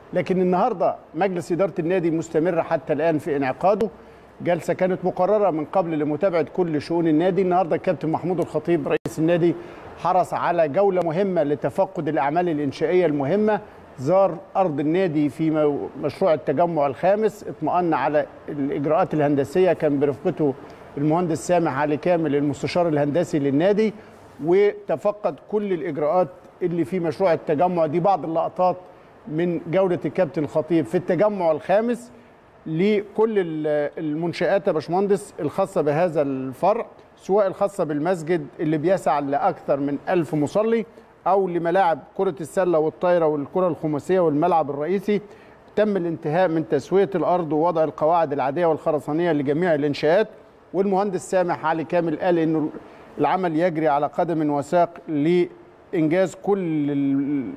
لكن النهارده مجلس اداره النادي مستمر حتى الان في انعقاده جلسه كانت مقرره من قبل لمتابعه كل شؤون النادي النهارده الكابتن محمود الخطيب رئيس النادي حرص على جوله مهمه لتفقد الاعمال الانشائيه المهمه زار ارض النادي في مو- مشروع التجمع الخامس اطمأن على الاجراءات الهندسيه كان برفقته المهندس سامح علي كامل المستشار الهندسي للنادي وتفقد كل الاجراءات اللي في مشروع التجمع دي بعض اللقطات من جوله الكابتن الخطيب في التجمع الخامس لكل ال- المنشآت يا باشمهندس الخاصة بهذا الفرع سواء الخاصة بالمسجد اللي بيسع لأكثر من ألف مصلي أو لملاعب كرة السلة والطايرة والكرة الخماسية والملعب الرئيسي تم الانتهاء من تسوية الأرض ووضع القواعد العادية والخرسانية لجميع الإنشاءات والمهندس سامح علي كامل قال إنه العمل يجري على قدم وساق لإنجاز كل ال-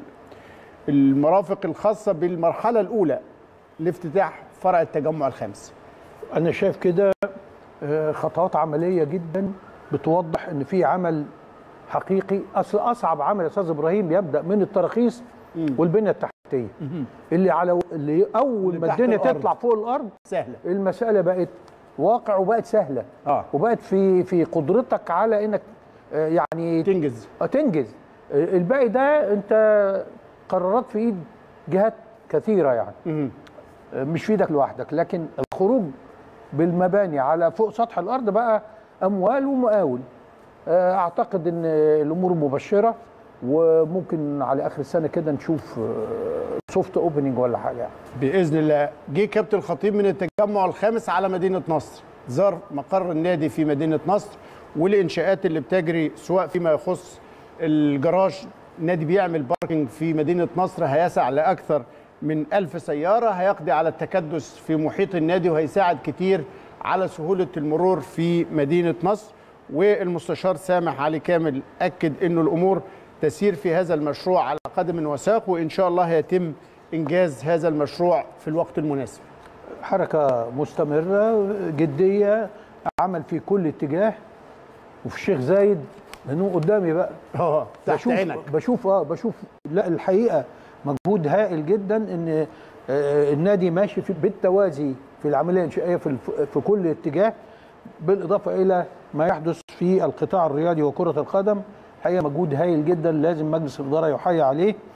المرافق الخاصة بالمرحلة الأولى لافتتاح فرع التجمع الخامس انا شايف كده آه، خطوات عمليه جدا بتوضح ان في عمل حقيقي اصل اصعب عمل يا استاذ ابراهيم يبدا من التراخيص والبنيه التحتيه اللي على اللي اول اللي ما تحت الدنيا الأرض. تطلع فوق الارض سهلة المساله بقت واقع وبقت سهله آه. وبقت في في قدرتك على انك آه، يعني تنجز آه، تنجز آه، الباقي ده انت قرارات في ايد جهات كثيره يعني مهم. آه، مش في ايدك لوحدك لكن الخروج بالمباني على فوق سطح الارض بقى اموال ومقاول آه، اعتقد ان الامور مبشره وممكن على اخر السنه كده نشوف سوفت اوبننج ولا حاجه يعني. باذن الله جه كابتن الخطيب من التجمع الخامس على مدينه نصر زار مقر النادي في مدينه نصر والانشاءات اللي بتجري سواء فيما يخص الجراج النادي بيعمل باركنج في مدينه نصر هيسع لاكثر من ألف سياره هيقضي على التكدس في محيط النادي وهيساعد كتير على سهوله المرور في مدينه نصر والمستشار سامح علي كامل اكد انه الامور تسير في هذا المشروع على قدم وساق وان شاء الله هيتم انجاز هذا المشروع في الوقت المناسب حركه مستمره جديه عمل في كل اتجاه وفي الشيخ زايد لانه قدامي بقى اه تحت بشوف عينك بشوف اه بشوف لا الحقيقه مجهود هائل جدا ان آه، النادي ماشي في بالتوازي في العمليه الانشائيه في الف- في كل اتجاه بالاضافه الى ما يحدث في القطاع الرياضي وكره القدم حقيقه مجهود هائل جدا لازم مجلس الاداره يحيي عليه